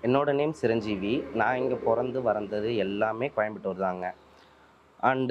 என்னோட நேம் சிரஞ்சீவி நான் இங்கே பிறந்து வளர்ந்தது எல்லாமே கோயம்புத்தூர் தாங்க அண்டு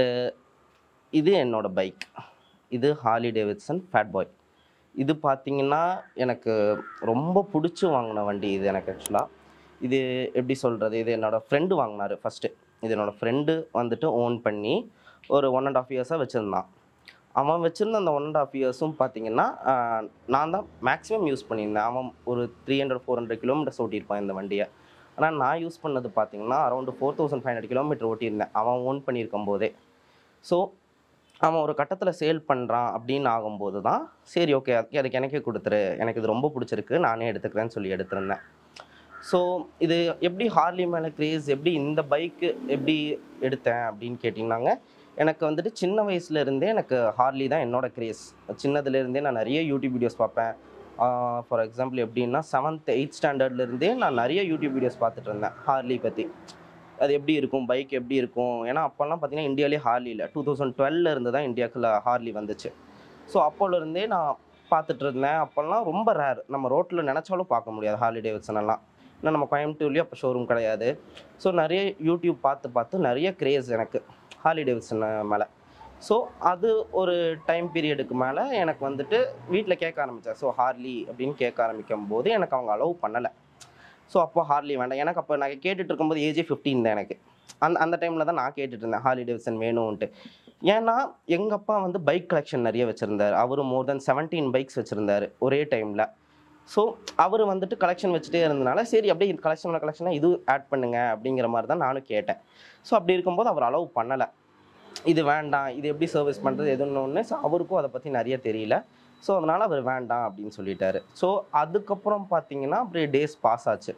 இது என்னோட பைக் இது ஹார்லி டேவிட்சன் ஃபேட் பாய் இது பார்த்தீங்கன்னா எனக்கு ரொம்ப பிடிச்சி வாங்கின வண்டி இது எனக்கு ஆக்சுவலாக இது எப்படி சொல்கிறது இது என்னோடய ஃப்ரெண்டு வாங்கினாரு ஃபஸ்ட்டு இது என்னோடய ஃப்ரெண்டு வந்துட்டு ஓன் பண்ணி ஒரு ஒன் அண்ட் ஆஃப் இயர்ஸாக வச்சுருந்தான் அவன் வச்சுருந்த அந்த ஒன் அண்ட் ஆஃப் இயர்ஸும் பார்த்தீங்கன்னா ஆஹ், நான் தான் மேக்ஸிமம் யூஸ் பண்ணியிருந்தேன் அவன் ஒரு three hundred four hundred kilometres ஓட்டியிருப்பான் இந்த வண்டியை ஆனால் நான் யூஸ் பண்ணது பார்த்தீங்கன்னா around four thousand five hundred kilometre ஓட்டியிருந்தேன் அவன் ஓன் பண்ணியிருக்கும் போதே ஸோ அவன் ஒரு கட்டத்தில் சேல் பண்ணுறான் அப்படின்னு ஆகும்போது தான் சரி ஓகே அதுக்கு அதுக்கு எனக்கே கொடுத்துரு எனக்கு இது ரொம்ப பிடிச்சிருக்கு நானே எடுத்துக்கிறேன்னு சொல்லி எடுத்திருந்தேன் ஸோ இது எப்படி ஹார்லி மேலே க்ரேஸ் எப்படி இந்த பைக்கு எப்படி எடுத்தேன் அப்படின்னு கேட்டிங்கன்னாங்க எனக்கு வந்துட்டு சின்ன வயசுல இருந்தே எனக்கு ஹார்லி தான் என்னோட க்ரேஸ் சின்னதுலேருந்தே நான் நிறைய யூடியூப் வீடியோஸ் பார்ப்பேன் ஃபார் எக்ஸாம்பிள் எப்படின்னா செவன்த் எயித் ஸ்டாண்டர்ட்லேருந்தே நான் நிறைய யூடியூப் வீடியோஸ் பார்த்துட்டு இருந்தேன் ஹார்லி பற்றி அது எப்படி இருக்கும் பைக் எப்படி இருக்கும் ஏன்னா அப்போல்லாம் பார்த்தீங்கன்னா இந்தியாவிலே ஹார்லி இல்லை டூ தௌசண்ட் டுவெல்ல இருந்து தான் இந்தியாவுக்குள்ள ஹார்லி வந்துச்சு ஸோ அப்போலேருந்தே நான் பார்த்துட்டு இருந்தேன் அப்போல்லாம் ரொம்ப ரேர் நம்ம ரோட்டில் நினச்சாலும் பார்க்க முடியாது ஹார்லி டேவிட்சன் எல்லாம் ஏன்னா நம்ம கோயம்புத்தூர்லேயும் அப்போ ஷோரூம் கிடையாது ஸோ நிறைய யூடியூப் பார்த்து பார்த்து நிறைய கிரேஸ் எனக்கு ஹார்லி டேவிட்சன் மேலே ஸோ அது ஒரு டைம் பீரியடுக்கு மேலே எனக்கு வந்துட்டு வீட்டில் கேட்க ஆரம்பித்தேன் ஸோ ஹார்லி அப்படின்னு கேட்க ஆரம்பிக்கும் போது எனக்கு அவங்க அலோவ் பண்ணலை ஸோ அப்போ ஹார்லி வேண்டாம் எனக்கு அப்போ நான் கேட்டுட்டு இருக்கும்போது ஏஜே ஃபிஃப்டீன் தான் எனக்கு அந்த அந்த டைமில் தான் நான் கேட்டுட்டு இருந்தேன் ஹார்லி டேவிட்சன் வேணும்ன்ட்டு ஏன்னா எங்கள் அப்பா வந்து பைக் கலெக்ஷன் நிறைய வச்சுருந்தார் அவர் மோர் தென் செவன்டீன் பைக்ஸ் வச்சுருந்தாரு ஒரே டைமில் ஸோ அவர் வந்துட்டு கலெக்ஷன் வச்சுட்டே இருந்தனால சரி அப்படியே இந்த கலெக்ஷனில் கலெக்ஷனாக இது ஆட் பண்ணுங்க அப்படிங்கிற மாதிரி தான் நானும் கேட்டேன் ஸோ அப்படி இருக்கும்போது அவர் அலோவ் பண்ணலை இது வேண்டாம் இது எப்படி சர்வீஸ் பண்ணுறது எதுன்னு ஒன்று ஸோ அவருக்கும் அதை பற்றி நிறைய தெரியல ஸோ அதனால் அவர் வேண்டாம் அப்படின்னு சொல்லிட்டாரு ஸோ அதுக்கப்புறம் பார்த்தீங்கன்னா அப்படியே டேஸ் பாஸ் ஆச்சு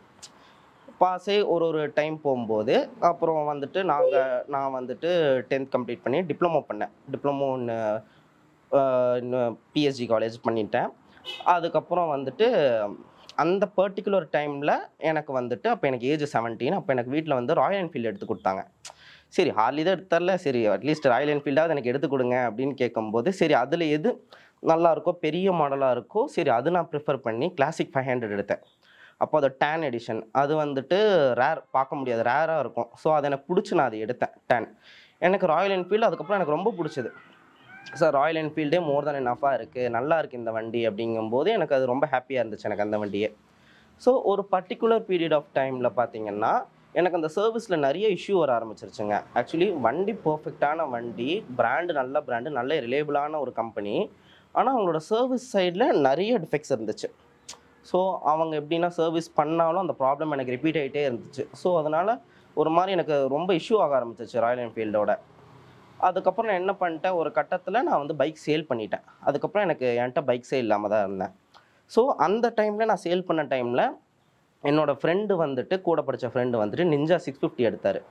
பாஸே ஒரு ஒரு டைம் போகும்போது அப்புறம் வந்துட்டு நாங்கள் நான் வந்துட்டு டென்த் கம்ப்ளீட் பண்ணி டிப்ளமோ பண்ணேன் டிப்ளமோ ஒன்று பிஎஸ்ஜி காலேஜ் பண்ணிட்டேன் அதுக்கப்புறம் வந்துட்டு அந்த பர்டிகுலர் டைமில் எனக்கு வந்துட்டு அப்போ எனக்கு ஏஜ் செவன்டீன் அப்போ எனக்கு வீட்டில் வந்து ராயல் என்ஃபீல்டு எடுத்து கொடுத்தாங்க சரி ஹார்லி தான் எடுத்தார்ல சரி அட்லீஸ்ட் ராயல் என்ஃபீல்டாவது எனக்கு எடுத்து கொடுங்க அப்படின்னு கேட்கும்போது சரி அதில் எது நல்லா இருக்கோ பெரிய மாடலாக இருக்கோ சரி அது நான் ப்ரிஃபர் பண்ணி கிளாசிக் ஃபைவ் ஹண்ட்ரட் எடுத்தேன் அப்போ அது டேன் எடிஷன் அது வந்துட்டு ரேர் பார்க்க முடியாது ரேராக இருக்கும் ஸோ அது எனக்கு பிடிச்சி நான் அதை எடுத்தேன் டேன் எனக்கு ராயல் என்ஃபீல்டு அதுக்கப்புறம் எனக்கு ரொம்ப பிடிச்சது சார் ராயல் என்ஃபீல்டே மோர் தென் என்னஃபாக இருக்குது நல்லா இருக்குது இந்த வண்டி அப்படிங்கும்போது எனக்கு அது ரொம்ப ஹாப்பியாக இருந்துச்சு எனக்கு அந்த வண்டியே ஸோ ஒரு பர்டிகுலர் பீரியட் ஆஃப் டைமில் பார்த்தீங்கன்னா எனக்கு அந்த சர்வீஸில் நிறைய இஷ்யூ வர ஆரம்பிச்சிருச்சுங்க ஆக்சுவலி வண்டி பர்ஃபெக்டான வண்டி பிராண்டு நல்ல பிராண்டு நல்ல ரிலேபிளான ஒரு கம்பெனி ஆனால் அவங்களோட சர்வீஸ் சைடில் நிறைய டிஃபெக்ட்ஸ் இருந்துச்சு ஸோ அவங்க எப்படின்னா சர்வீஸ் பண்ணாலும் அந்த ப்ராப்ளம் எனக்கு ரிப்பீட் ஆகிட்டே இருந்துச்சு ஸோ அதனால் ஒரு மாதிரி எனக்கு ரொம்ப இஷ்யூ ஆக ஆரம்பிச்சிச்சு ராயல் என்ஃபீல்டோட அதுக்கப்புறம் நான் என்ன பண்ணிட்டேன் ஒரு கட்டத்தில் நான் வந்து பைக் சேல் பண்ணிட்டேன் அதுக்கப்புறம் எனக்கு என்கிட்ட பைக்ஸே இல்லாமல் தான் இருந்தேன் ஸோ அந்த டைமில் நான் சேல் பண்ண டைமில் என்னோட ஃப்ரெண்டு வந்துட்டு கூட படித்த ஃப்ரெண்டு வந்துட்டு நிஞ்சா சிக்ஸ் ஃபிஃப்டி எடுத்தார்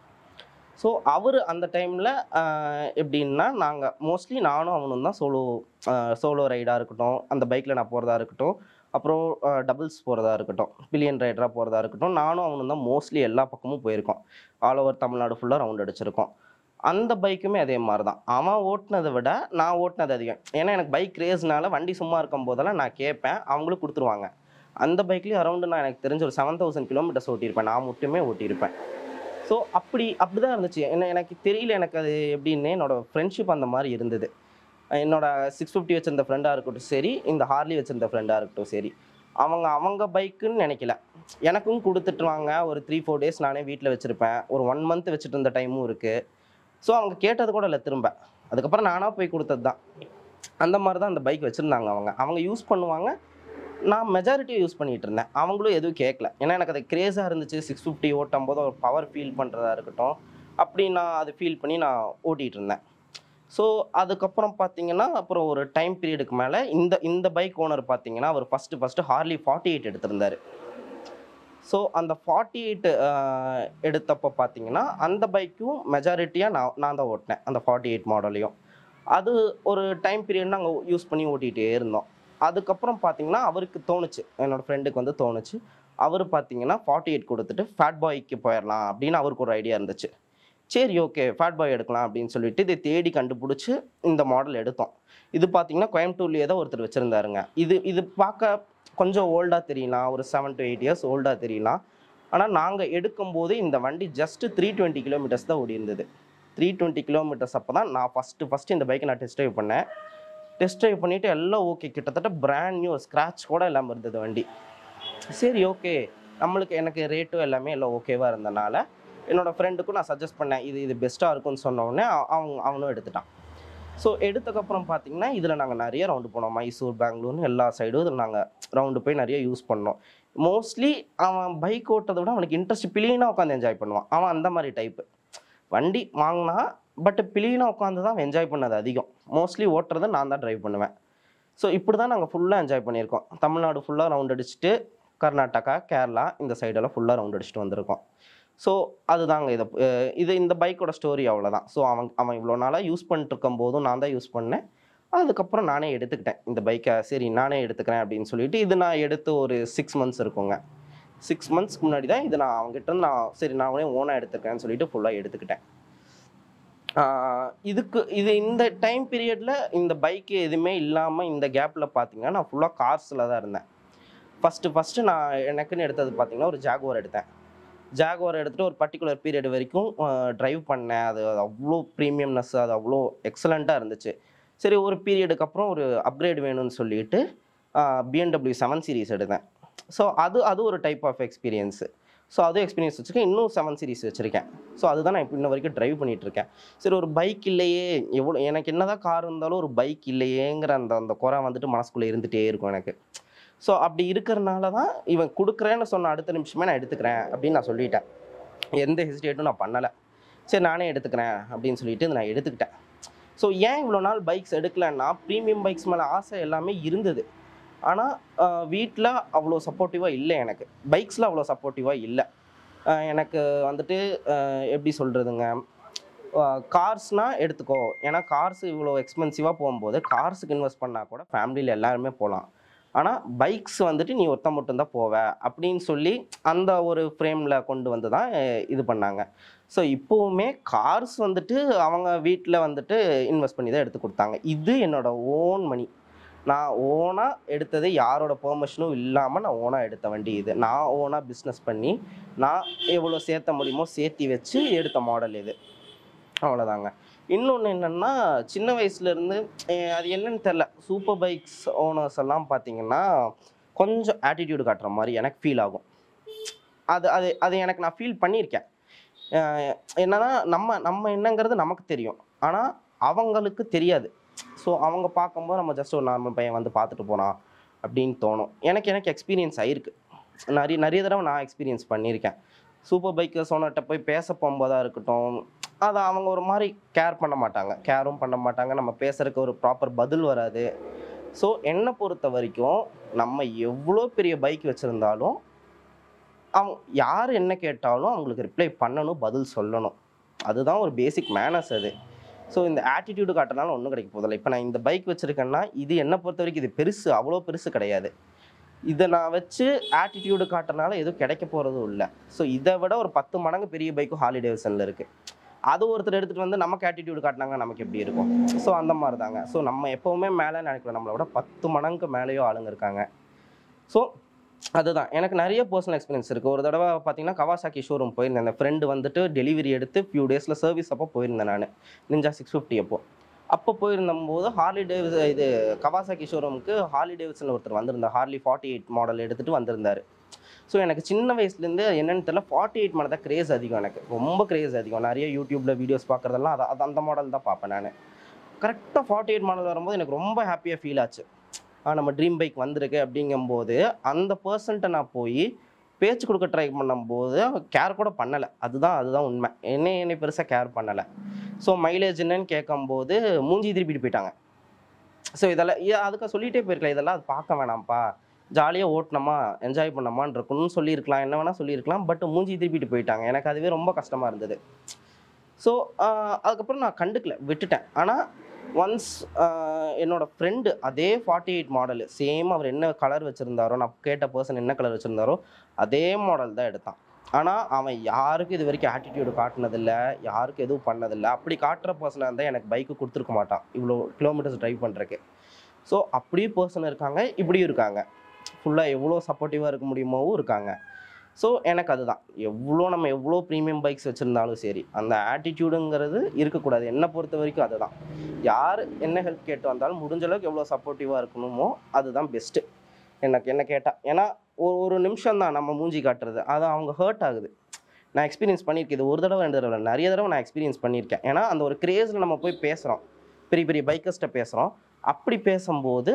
ஸோ அவர் அந்த டைமில் எப்படின்னா நாங்கள் மோஸ்ட்லி நானும் அவனும் தான் சோலோ சோலோ ரைடாக இருக்கட்டும் அந்த பைக்கில் நான் போகிறதா இருக்கட்டும் அப்புறம் டபுள்ஸ் போகிறதா இருக்கட்டும் பில்லியன் ரைடராக போகிறதா இருக்கட்டும் நானும் அவனும் தான் மோஸ்ட்லி எல்லா பக்கமும் போயிருக்கோம் ஆல் ஓவர் தமிழ்நாடு ஃபுல்லாக ரவுண்ட் அடிச்சிருக்கோம் அந்த பைக்குமே அதே மாதிரி தான் அவன் ஓட்டினதை விட நான் ஓட்டினது அதிகம் ஏன்னா எனக்கு பைக் ரேஸ்னால வண்டி சும்மா இருக்கும் போதெல்லாம் நான் கேட்பேன் அவங்களும் கொடுத்துருவாங்க அந்த பைக்லேயும் அரௌண்டு நான் எனக்கு தெரிஞ்ச ஒரு செவன் தௌசண்ட் கிலோமீட்டர்ஸ் ஓட்டியிருப்பேன் நான் மட்டுமே ஓட்டியிருப்பேன் ஸோ அப்படி அப்படி தான் இருந்துச்சு என்ன எனக்கு தெரியல எனக்கு அது எப்படின்னு என்னோட ஃப்ரெண்ட்ஷிப் அந்த மாதிரி இருந்தது என்னோட சிக்ஸ் ஃபிஃப்டி வச்சிருந்த ஃப்ரெண்டாக இருக்கட்டும் சரி இந்த ஹார்லி வச்சிருந்த ஃப்ரெண்டாக இருக்கட்டும் சரி அவங்க அவங்க பைக்குன்னு நினைக்கல எனக்கும் கொடுத்துட்டுருவாங்க ஒரு த்ரீ ஃபோர் டேஸ் நானே வீட்டில் வச்சுருப்பேன் ஒரு ஒன் மந்த் வச்சுட்டு இருந்த டைமும் இருக்குது ஸோ அவங்க கேட்டது கூட இல்லை திரும்ப அதுக்கப்புறம் நானாக போய் கொடுத்தது தான் அந்த மாதிரி தான் அந்த பைக் வச்சுருந்தாங்க அவங்க அவங்க யூஸ் பண்ணுவாங்க நான் மெஜாரிட்டியை யூஸ் பண்ணிகிட்டு இருந்தேன் அவங்களும் எதுவும் கேட்கல ஏன்னா எனக்கு அது க்ரேஸாக இருந்துச்சு சிக்ஸ் ஃபிஃப்டி ஓட்டும் போது ஒரு பவர் ஃபீல் பண்ணுறதா இருக்கட்டும் அப்படி நான் அதை ஃபீல் பண்ணி நான் ஓட்டிகிட்டு இருந்தேன் ஸோ அதுக்கப்புறம் பார்த்தீங்கன்னா அப்புறம் ஒரு டைம் பீரியடுக்கு மேலே இந்த இந்த பைக் ஓனர் பார்த்தீங்கன்னா அவர் first first Harley forty eight எடுத்திருந்தார் ஸோ அந்த ஃபார்ட்டி எயிட் எடுத்தப்போ பார்த்தீங்கன்னா அந்த பைக்கும் மெஜாரிட்டியாக நான் நான் தான் ஓட்டினேன் அந்த ஃபார்ட்டி எயிட் மாடலையும் அது ஒரு டைம் பீரியட் நாங்கள் யூஸ் பண்ணி ஓட்டிகிட்டே இருந்தோம் அதுக்கப்புறம் பார்த்தீங்கன்னா அவருக்கு தோணுச்சு என்னோடய ஃப்ரெண்டுக்கு வந்து தோணுச்சு அவர் பார்த்தீங்கன்னா ஃபார்ட்டி எயிட் கொடுத்துட்டு ஃபேட் பாய்க்கு போயிடலாம் அப்படின்னு அவருக்கு ஒரு ஐடியா இருந்துச்சு சரி ஓகே ஃபேட் பாய் எடுக்கலாம் அப்படின்னு சொல்லிட்டு இதை தேடி கண்டுபிடிச்சி இந்த மாடல் எடுத்தோம் இது பார்த்தீங்கன்னா கோயம்புத்தூர்லேயே தான் ஒருத்தர் வச்சுருந்தாருங்க இது இது பார்க்க கொஞ்சம் ஓல்டாக தெரியலாம் ஒரு செவன் டு எயிட் இயர்ஸ் ஓல்டாக தெரியலாம் ஆனால் நாங்கள் எடுக்கும்போது இந்த வண்டி ஜஸ்ட்டு த்ரீ டுவெண்ட்டி கிலோமீட்டர்ஸ் தான் ஓடி இருந்தது த்ரீ டுவெண்ட்டி கிலோமீட்டர்ஸ் அப்போ தான் நான் ஃபஸ்ட்டு ஃபஸ்ட்டு இந்த பைக்கை நான் டெஸ்ட் ட்ரைவ் பண்ணேன் டெஸ்ட் ட்ரைவ் பண்ணிவிட்டு எல்லாம் ஓகே கிட்டத்தட்ட பிராண்ட் நியூ ஸ்க்ராட்ச் கூட இல்லாமல் இருந்தது வண்டி சரி ஓகே நம்மளுக்கு எனக்கு ரேட்டும் எல்லாமே எல்லாம் ஓகேவாக இருந்தனால என்னோடய ஃப்ரெண்டுக்கும் நான் சஜஸ்ட் பண்ணேன் இது இது பெஸ்ட்டாக இருக்கும்னு சொன்ன உடனே அவ- அவன் அவனும் எடுத்துட்டான் ஸோ எடுத்ததுக்கப்புறம் பார்த்தீங்கன்னா இதில் நாங்கள் நிறைய ரவுண்டு போனோம் மைசூர் பெங்களூர்னு எல்லா சைடும் இதில் நாங்கள் ரவுண்டு போய் நிறைய யூஸ் பண்ணோம் மோஸ்ட்லி அவன் பைக் ஓட்டுறதை விட அவனுக்கு இன்ட்ரெஸ்ட் பிளீனாக உட்காந்து என்ஜாய் பண்ணுவான் அவன் அந்த மாதிரி டைப்பு வண்டி வாங்கினா பட் பிளீனாக உட்காந்து தான் என்ஜாய் பண்ணது அதிகம் மோஸ்ட்லி ஓட்டுறதை நான் தான் டிரைவ் பண்ணுவேன் ஸோ இப்படி தான் நாங்கள் ஃபுல்லாக என்ஜாய் பண்ணியிருக்கோம் தமிழ்நாடு ஃபுல்லாக ரவுண்ட் அடிச்சுட்டு கர்நாடகா கேரளா இந்த சைடெல்லாம் ஃபுல்லாக ரவுண்ட் அடிச்சுட்டு வந்திருக்கோம் ஸோ அதுதாங்க இதை அஹ் இது இந்த பைக்கோட ஸ்டோரி அவ்வளோதான் ஸோ அவன் அவன் இவ்வளோ நாளாக யூஸ் பண்ணிட்டு இருக்கும் போதும் நான் தான் யூஸ் பண்ணேன் அதுக்கப்புறம் நானே எடுத்துக்கிட்டேன் இந்த பைக்கை சரி நானே எடுத்துக்கிறேன் அப்படின்னு சொல்லிட்டு இது நான் எடுத்து ஒரு சிக்ஸ் மந்த்ஸ் இருக்குங்க சிக்ஸ் மந்த்ஸ்க்கு முன்னாடி தான் இது நான் அவங்ககிட்ட இருந்து நான் சரி நான் அவனே ஓனாக எடுத்துக்கிறேன்னு சொல்லிட்டு ஃபுல்லாக எடுத்துக்கிட்டேன் ஆஹ் இதுக்கு இது இந்த டைம் பீரியடில் இந்த பைக்கு எதுவுமே இல்லாமல் இந்த கேப்பில் பார்த்தீங்கன்னா நான் ஃபுல்லாக கார்ஸில் தான் இருந்தேன் ஃபஸ்ட்டு ஃபஸ்ட்டு நான் எனக்குன்னு எடுத்தது பார்த்தீங்கன்னா ஒரு ஜாகுவார் எடுத்தேன் ஜாகுவார் எடுத்துகிட்டு ஒரு பர்டிகுலர் பீரியட் வரைக்கும் ட்ரைவ் பண்ணேன் அது அவ்வளோ ப்ரீமியம்னஸ் அது அவ்வளோ எக்ஸலண்ட்டாக இருந்துச்சு சரி ஒரு பீரியடுக்கு அப்புறம் ஒரு அப்கிரேட் வேணும்னு சொல்லிட்டு பிஎன்டபிள்யூ செவன் சீரிஸ் எடுத்தேன் ஸோ அது அது ஒரு டைப் ஆஃப் எக்ஸ்பீரியன்ஸு ஸோ அதுவும் எக்ஸ்பீரியன்ஸ் வச்சுருக்கேன் இன்னும் செவன் சீரிஸ் வச்சுருக்கேன் ஸோ அதுதான் நான் இப்போ இன்ன வரைக்கும் ட்ரைவ் பண்ணிட்டு இருக்கேன் சரி ஒரு பைக் இல்லையே எவ்வளோ எனக்கு என்னதான் கார் இருந்தாலும் ஒரு பைக் இல்லையேங்கிற அந்த அந்த குறை வந்துட்டு மனசுக்குள்ளே இருந்துகிட்டே இருக்கும் எனக்கு ஸோ அப்படி இருக்கிறனால தான் இவன் கொடுக்குறேன்னு சொன்ன அடுத்த நிமிஷமே நான் எடுத்துக்கிறேன் அப்படின்னு நான் சொல்லிட்டேன் எந்த ஹெசிடேட்டும் நான் பண்ணலை சரி நானே எடுத்துக்கிறேன் அப்படின்னு சொல்லிட்டு இதை நான் எடுத்துக்கிட்டேன் ஸோ ஏன் இவ்வளோ நாள் பைக்ஸ் எடுக்கலன்னா ப்ரீமியம் பைக்ஸ் மேலே ஆசை எல்லாமே இருந்தது ஆனால் வீட்டில் அவ்வளோ சப்போர்ட்டிவாக இல்லை எனக்கு பைக்ஸில் அவ்வளோ சப்போர்ட்டிவாக இல்லை ஆஹ் எனக்கு வந்துட்டு ஆஹ் எப்படி சொல்கிறதுங்க கார்ஸ்னால் எடுத்துக்கோ ஏன்னா கார்ஸ் இவ்வளோ எக்ஸ்பென்சிவாக போகும்போது கார்ஸுக்கு இன்வெஸ்ட் பண்ணால் கூட ஃபேமிலியில் எல்லாருமே போகலாம் ஆனால் பைக்ஸ் வந்துட்டு நீ ஒருத்த மட்டும்தான் போவ அப்படின்னு சொல்லி அந்த ஒரு ஃப்ரேமில் கொண்டு வந்து தான் அஹ், இது பண்ணாங்க ஸோ இப்போவுமே கார்ஸ் வந்துட்டு அவங்க வீட்டில் வந்துட்டு இன்வெஸ்ட் பண்ணி தான் எடுத்து கொடுத்தாங்க இது என்னோட ஓன் மணி நான் ஓனாக எடுத்தது யாரோட பெர்மிஷனும் இல்லாமல் நான் ஓனாக எடுத்த வண்டி இது நான் ஓனாக பிஸ்னஸ் பண்ணி நான் எவ்வளோ சேர்த்த முடியுமோ சேர்த்தி வச்சு எடுத்த மாடல் இது அவ்வளோதாங்க இன்னொன்று என்னென்னா சின்ன வயசுலேருந்து அது என்னன்னு தெரில சூப்பர் பைக்ஸ் ஓனர்ஸ் எல்லாம் பார்த்தீங்கன்னா கொஞ்சம் ஆட்டிடியூடு காட்டுற மாதிரி எனக்கு ஃபீல் ஆகும் அது அது அது எனக்கு நான் ஃபீல் பண்ணியிருக்கேன் அஹ் என்னன்னா நம்ம நம்ம என்னங்கிறது நமக்கு தெரியும் ஆனால் அவங்களுக்கு தெரியாது ஸோ அவங்க பார்க்கும்போது நம்ம ஜஸ்ட் ஒரு நார்மல் பையன் வந்து பார்த்துட்டு போகிறான் அப்படின்னு தோணும் எனக்கு எனக்கு எக்ஸ்பீரியன்ஸ் ஆயிருக்கு நிறைய நிறைய தடவை நான் எக்ஸ்பீரியன்ஸ் பண்ணியிருக்கேன் சூப்பர் பைக்கர்ஸ் ஓனர்கிட்ட போய் பேச போகும்போதாக இருக்கட்டும் அதை அவங்க ஒரு மாதிரி கேர் பண்ண மாட்டாங்க கேரும் பண்ண மாட்டாங்க நம்ம பேசுறதுக்கு ஒரு ப்ராப்பர் பதில் வராது ஸோ என்னை பொறுத்த வரைக்கும் நம்ம எவ்வளோ பெரிய பைக் வச்சுருந்தாலும் அவங்க யார் என்ன கேட்டாலும் அவங்களுக்கு ரிப்ளை பண்ணணும் பதில் சொல்லணும் அதுதான் ஒரு பேசிக் மேனர்ஸ் அது ஸோ இந்த ஆட்டிடியூடு காட்டுறதுனால ஒன்றும் கிடைக்க போதில்லை இப்போ நான் இந்த பைக் வச்சுருக்கேன்னா இது என்னை பொறுத்த வரைக்கும் இது பெருசு அவ்வளோ பெருசு கிடையாது இதை நான் வச்சு ஆட்டிடியூடு காட்டுறதுனால எதுவும் கிடைக்க போகிறதும் இல்லை ஸோ இதை விட ஒரு பத்து மடங்கு பெரிய பைக்கும் ஹார்லி டேவிசனில் இருக்குது அது ஒருத்தர் எடுத்துகிட்டு வந்து நமக்கு ஆட்டிடியூடு காட்டினாங்க நமக்கு எப்படி இருக்கும் ஸோ அந்த மாதிரி தாங்க ஸோ நம்ம எப்போவுமே மேலே நினைக்கிறோம் நம்மளை விட பத்து மடங்கு மேலேயோ ஆளுங்க இருக்காங்க ஸோ அதுதான் எனக்கு நிறைய பர்சனல் எக்ஸ்பீரியன்ஸ் இருக்குது ஒரு தடவை பார்த்தீங்கன்னா கவாசாக்கி ஷோரூம் போயிருந்தேன் அந்த ஃப்ரெண்டு வந்துட்டு டெலிவரி எடுத்து ஃபியூ டேஸில் சர்வீஸ் அப்போ போயிருந்தேன் நான் நிஞ்சா சிக்ஸ் ஃபிஃப்டி அப்போ அப்போ போயிருந்தபோது ஹார்லி டேவிஸ் இது கவாசாக்கி ஷோரூமுக்கு ஹார்லி டேவிட்சன் ஒருத்தர் வந்திருந்தார் ஹார்லி ஃபார்ட்டி எயிட் மாடல் எடுத்துகிட்டு வந்திருந்தார் ஸோ எனக்கு சின்ன வயசுலேருந்து என்னன்னு தெரியல ஃபார்ட்டி எயிட் மேலே தான் கிரேஸ் அதிகம் எனக்கு ரொம்ப கிரேஸ் அதிகம் நிறைய யூடியூப்பில் வீடியோஸ் பார்க்குறதெல்லாம் அது அது அந்த மாடல் தான் பார்ப்பேன் நான் கரெக்டாக ஃபார்ட்டி எயிட் மாடல் வரும்போது எனக்கு ரொம்ப ஹாப்பியாக ஃபீல் ஆச்சு ஆ நம்ம ட்ரீம் பைக் வந்திருக்கு அப்படிங்கும்போது அந்த பர்சன்ட்டை நான் போய் பேச்சு கொடுக்க ட்ரை பண்ணும்போது கேர் கூட பண்ணலை அதுதான் அதுதான் உண்மை என்ன என்னை பெருசாக கேர் பண்ணலை ஸோ மைலேஜ் என்னன்னு கேட்கும்போது மூஞ்சி திருப்பிட்டு போயிட்டாங்க ஸோ இதெல்லாம் ஏ- அதுக்கு சொல்லிகிட்டே போயிருக்கலாம் இதெல்லாம் அது பார்க்க வேணாம்ப்பா ஜாலியாக ஓட்டினோமா என்ஜாய் பண்ணோமான்னு இருக்கணும்னு சொல்லியிருக்கலாம் என்ன வேணால் சொல்லியிருக்கலாம் பட் மூஞ்சி திருப்பிட்டு போயிட்டாங்க எனக்கு அதுவே ரொம்ப கஷ்டமாக இருந்தது ஸோ அதுக்கப்புறம் நான் கண்டுக்கல விட்டுட்டேன் ஆனால் ஒன்ஸ் என்னோட ஃப்ரெண்டு அதே ஃபார்ட்டி எயிட் மாடலு சேம் அவர் என்ன கலர் வச்சுருந்தாரோ நான் கேட்ட பர்சன் என்ன கலர் வச்சுருந்தாரோ அதே மாடல் தான் எடுத்தான் ஆனால் அவன் யாருக்கும் இது வரைக்கும் ஆட்டிடியூடு காட்டினதில்ல யாருக்கும் எதுவும் பண்ணதில்லை அப்படி காட்டுற பர்சனாக இருந்தால் எனக்கு பைக்கு கொடுத்துருக்க மாட்டான் இவ்வளோ கிலோமீட்டர்ஸ் ட்ரைவ் பண்ணுறக்கு ஸோ அப்படியும் பர்சன் இருக்காங்க இப்படியும் இருக்காங்க ஃபுல்லாக எவ்வளோ சப்போர்ட்டிவாக இருக்க முடியுமோவும் இருக்காங்க ஸோ எனக்கு அதுதான் எவ்வளோ நம்ம எவ்வளோ ப்ரீமியம் பைக்ஸ் வச்சுருந்தாலும் சரி அந்த ஆட்டிடியூடுங்கிறது இருக்கக்கூடாது என்னை பொறுத்த வரைக்கும் அதுதான் யார் என்ன ஹெல்ப் கேட்டு வந்தாலும் முடிஞ்ச அளவுக்கு எவ்வளோ சப்போர்ட்டிவாக இருக்கணுமோ அதுதான் பெஸ்ட்டு எனக்கு என்ன கேட்டால் ஏன்னா ஒரு ஒரு நிமிஷம் தான் நம்ம மூஞ்சி காட்டுறது அது அவங்க ஹர்ட் ஆகுது நான் எக்ஸ்பீரியன்ஸ் பண்ணியிருக்கேன் இது ஒரு தடவை ரெண்டு தடவை இல்ல, நிறைய தடவை நான் எக்ஸ்பீரியன்ஸ் பண்ணியிருக்கேன் ஏன்னா அந்த ஒரு கிரேஸில் நம்ம போய் பேசுகிறோம் பெரிய பெரிய பைக்கர்ஸ்ட்டை பேசுகிறோம் அப்படி பேசும்போது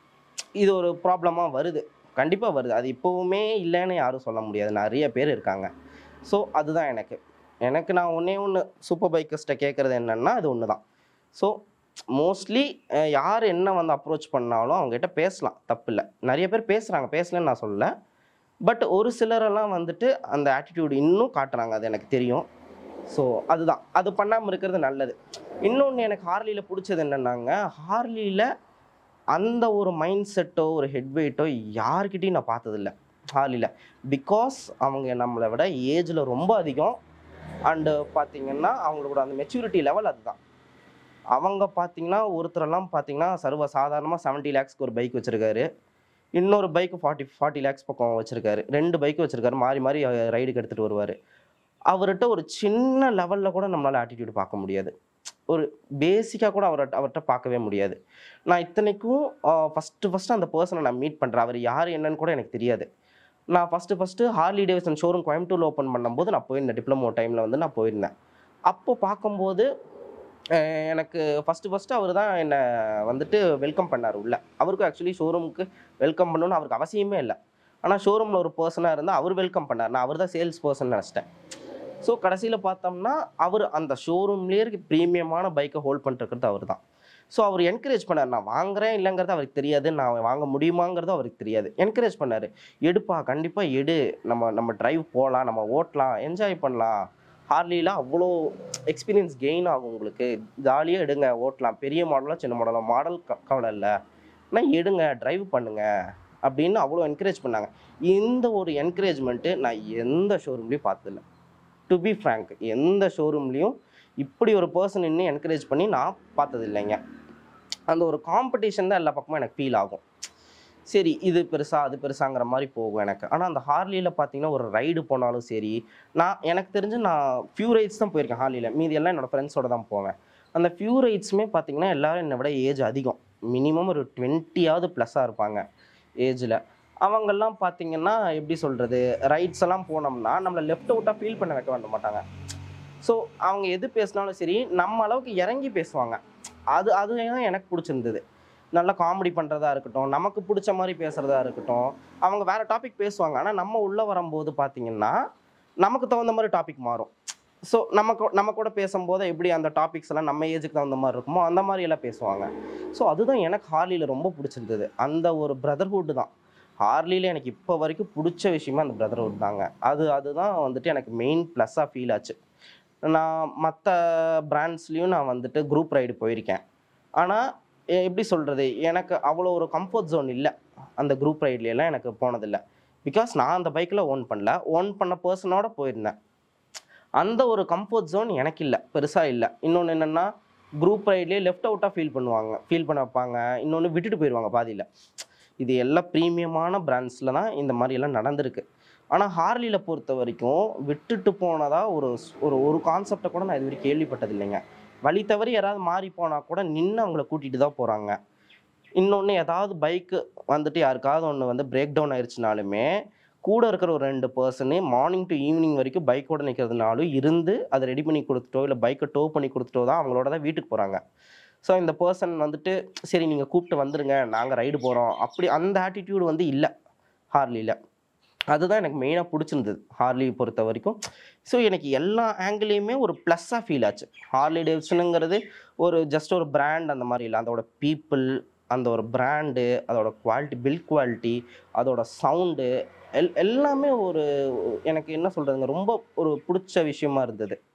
இது ஒரு ப்ராப்ளமாக வருது கண்டிப்பாக வருது அது இப்போவுமே இல்லைன்னு யாரும் சொல்ல முடியாது நிறைய பேர் இருக்காங்க ஸோ அதுதான் எனக்கு எனக்கு நான் ஒன்றே ஒன்று சூப்பர் பைக்கர்ஸ்ட்டை கேட்குறது என்னென்னா அது ஒன்று தான் ஸோ மோஸ்ட்லி யார் என்ன வந்து அப்ரோச் பண்ணாலும் அவங்ககிட்ட பேசலாம் தப்பில்லை நிறைய பேர் பேசுகிறாங்க பேசலன்னு நான் சொல்லல பட் ஒரு சிலரெல்லாம் வந்துட்டு அந்த ஆட்டிடியூட் இன்னும் காட்டுறாங்க அது எனக்கு தெரியும் ஸோ அதுதான் அது பண்ணாமல் இருக்கிறது நல்லது இன்னொன்று எனக்கு ஹார்லியில் பிடிச்சது என்னென்னாங்க ஹார்லியில் அந்த ஒரு மைண்ட் செட்டோ ஒரு ஹெட் வெயிட்டோ யார்கிட்டையும் நான் பார்த்ததில்ல ஹார்லியில் பிகாஸ் அவங்க நம்மளை விட ஏஜில் ரொம்ப அதிகம் அண்டு பார்த்தீங்கன்னா அவங்களோட அந்த மெச்சூரிட்டி லெவல் அதுதான் அவங்க பார்த்தீங்கன்னா ஒருத்தரெல்லாம் பார்த்தீங்கன்னா சர்வ சாதாரணமாக செவன்ட்டி லேக்ஸ்க்கு ஒரு பைக் வச்சுருக்காரு இன்னொரு பைக்கு ஃபார்ட்டி ஃபார்ட்டி லேக்ஸ் பக்கம் வச்சுருக்காரு ரெண்டு பைக்கு வச்சுருக்காரு மாறி மாறி ரைடுக்கு எடுத்துகிட்டு வருவார் அவர்கிட்ட ஒரு சின்ன லெவலில் கூட நம்மளால் ஆட்டிடியூட் பார்க்க முடியாது ஒரு பேசிக்காக கூட அவர்கிட்ட அவர்கிட்ட பார்க்கவே முடியாது நான் இத்தனைக்கும் ஃபஸ்ட்டு ஃபஸ்ட்டு அந்த பர்சனை நான் மீட் பண்ணுறேன் அவர் யார் என்னன்னு கூட எனக்கு தெரியாது நான் first first Harley Davidson showroom கோயம்புத்தூரில் ஓப்பன் பண்ணும்போது நான் போயிருந்தேன் டிப்ளமோ டைமில் வந்து நான் போயிருந்தேன் அப்போ பார்க்கும்போது அஹ் எனக்கு ஃபஸ்ட்டு ஃபஸ்ட்டு அவர் தான் என்னை வந்துட்டு வெல்கம் பண்ணார் உள்ள அவருக்கும் ஆக்சுவலி ஷோரூமுக்கு வெல்கம் பண்ணணும்னு அவருக்கு அவசியமே இல்லை ஆனால் ஷோரூமில் ஒரு பர்சனாக இருந்தால் அவர் வெல்கம் பண்ணார் நான் அவர் தான் சேல்ஸ் பர்சன் நினச்சிட்டேன் ஸோ கடைசியில் பார்த்தோம்னா அவர் அந்த ஷோரூம்லேயே இருக்க ப்ரீமியமான பைக்கை ஹோல்ட் பண்ணிருக்கிறது அவர் தான் ஸோ அவர் என்கரேஜ் பண்ணார் நான் வாங்குறேன் இல்லைங்கிறது அவருக்கு தெரியாது நான் வாங்க முடியுமாங்கிறது அவருக்கு தெரியாது என்கரேஜ் பண்ணார் எடுப்பா கண்டிப்பாக எடு நம்ம நம்ம டிரைவ் போகலாம் நம்ம ஓட்டலாம் என்ஜாய் பண்ணலாம் ஹார்லியில் அவ்வளோ எக்ஸ்பீரியன்ஸ் கெயின் ஆகும் உங்களுக்கு ஜாலியாக எடுங்க ஓட்டலாம் பெரிய மாடலாக சின்ன மாடலாக மாடல் க கவலை இல்லை ஆனால் எடுங்க டிரைவ் பண்ணுங்க அப்படின்னு அவ்வளோ என்கரேஜ் பண்ணாங்க இந்த ஒரு என்கரேஜ்மெண்ட்டு நான் எந்த ஷோரூம்லேயும் பார்த்ததில்ல டு பி ஃப்ரேங்க் எந்த ஷோரூம்லேயும் இப்படி ஒரு பர்சன் இன்னும் என்கரேஜ் பண்ணி நான் பார்த்தது இல்லைங்க அந்த ஒரு காம்படிஷன் தான் எல்லா பக்கமும் எனக்கு ஃபீல் ஆகும் சரி இது பெருசா அது பெருசாங்கிற மாதிரி போகும் எனக்கு ஆனால் அந்த ஹார்லியில் பார்த்தீங்கன்னா ஒரு ரைடு போனாலும் சரி நான் எனக்கு தெரிஞ்சு நான் ஃபியூ ரைட்ஸ் தான் போயிருக்கேன் ஹார்லியில் மீதி எல்லாம் என்னோட ஃப்ரெண்ட்ஸோட தான் போவேன் அந்த ஃபியூ ரைட்ஸுமே பார்த்தீங்கன்னா எல்லாரும் என்னை விட ஏஜ் அதிகம் மினிமம் ஒரு டுவெண்ட்டியாவது ப்ளஸ்ஸாக இருப்பாங்க ஏஜில் அவங்கெல்லாம் பார்த்தீங்கன்னா எப்படி சொல்கிறது ரைட்ஸ் எல்லாம் போனோம்னா நம்மளை லெஃப்ட் அவுட்டாக ஃபீல் பண்ண வைக்க வேண்ட மாட்டாங்க ஸோ அவங்க எது பேசினாலும் சரி நம்ம அளவுக்கு இறங்கி பேசுவாங்க அது அதுதான் எனக்கு பிடிச்சிருந்தது நல்லா காமெடி பண்ணுறதா இருக்கட்டும் நமக்கு பிடிச்ச மாதிரி பேசுகிறதா இருக்கட்டும் அவங்க வேறு டாபிக் பேசுவாங்க ஆனால் நம்ம உள்ளே வரும்போது பார்த்தீங்கன்னா நமக்கு தகுந்த மாதிரி டாபிக் மாறும் ஸோ நம்ம கூ- நம்ம கூட பேசும்போது எப்படி அந்த டாபிக்ஸ் எல்லாம் நம்ம ஏஜுக்கு தகுந்த மாதிரி இருக்குமோ அந்த மாதிரி எல்லாம் பேசுவாங்க ஸோ அதுதான் எனக்கு ஹார்லியில் ரொம்ப பிடிச்சிருந்தது அந்த ஒரு பிரதர்ஹுட் தான் ஹார்லியில் எனக்கு இப்போ வரைக்கும் பிடிச்ச விஷயமா அந்த பிரதர்ஹுட் தாங்க அது அதுதான் வந்துட்டு எனக்கு மெயின் ப்ளஸ்ஸாக ஃபீல் ஆச்சு நான் மற்ற பிராண்ட்ஸ்லேயும் நான் வந்துட்டு குரூப் ரைடு போயிருக்கேன் ஆனால் எப்படி சொல்கிறது எனக்கு அவ்வளோ ஒரு கம்ஃபர்ட் ஜோன் இல்லை அந்த குரூப் ரைட்லையெல்லாம் எனக்கு போனதில்லை பிகாஸ் நான் அந்த பைக்கில் ஓன் பண்ணல ஓன் பண்ண பர்சனோட போயிருந்தேன் அந்த ஒரு கம்ஃபர்ட் ஜோன் எனக்கு இல்லை பெருசாக இல்லை இன்னொன்று என்னென்னா குரூப் ரைட்லேயே லெஃப்ட் அவுட்டாக ஃபீல் பண்ணுவாங்க ஃபீல் பண்ண வைப்பாங்க இன்னொன்று விட்டுட்டு போயிடுவாங்க பாதியில் இது எல்லாம் ப்ரீமியமான பிராண்ட்ஸில் தான் இந்த மாதிரி எல்லாம் நடந்திருக்கு ஆனால் ஹார்லியில் பொறுத்த வரைக்கும் விட்டுட்டு போனதா ஒரு ஸ்- ஒரு ஒரு கான்செப்டை கூட நான் இது வரைக்கும் கேள்விப்பட்டது இல்லைங்க வழி தவறி யாராவது மாறி போனால் கூட நின்று அவங்கள கூட்டிகிட்டு தான் போகிறாங்க இன்னொன்று ஏதாவது பைக்கு வந்துட்டு யாருக்காவது ஒன்று வந்து பிரேக் டவுன் ஆயிடுச்சுனாலுமே கூட இருக்கிற ஒரு ரெண்டு பர்சனு மார்னிங் டு ஈவினிங் வரைக்கும் பைக்கோட நிற்கிறதுனாலும் இருந்து அதை ரெடி பண்ணி கொடுத்துட்டோ இல்லை பைக்கை டோ பண்ணி கொடுத்துட்டோ தான் அவங்களோட தான் வீட்டுக்கு போகிறாங்க ஸோ இந்த பர்சன் வந்துட்டு சரி நீங்கள் கூப்பிட்டு வந்துருங்க நாங்கள் ரைடு போகிறோம் அப்படி அந்த ஆட்டிடியூட் வந்து இல்லை ஹார்லியில் அதுதான் எனக்கு மெயினாக பிடிச்சிருந்தது ஹார்லி பொறுத்த வரைக்கும் ஸோ எனக்கு எல்லா ஆங்கிளையுமே ஒரு ப்ளஸ்ஸாக ஃபீல் ஆச்சு ஹார்லி டேவிட்சனுங்கிறது ஒரு ஜஸ்ட் ஒரு பிராண்ட் அந்த மாதிரி இல்லை அதோட பீப்புள் அந்த ஒரு பிராண்டு அதோட குவாலிட்டி பில்ட் குவாலிட்டி அதோட சவுண்டு எல் எல்லாமே ஒரு எனக்கு என்ன சொல்கிறதுங்க ரொம்ப ஒரு பிடிச்ச விஷயமா இருந்தது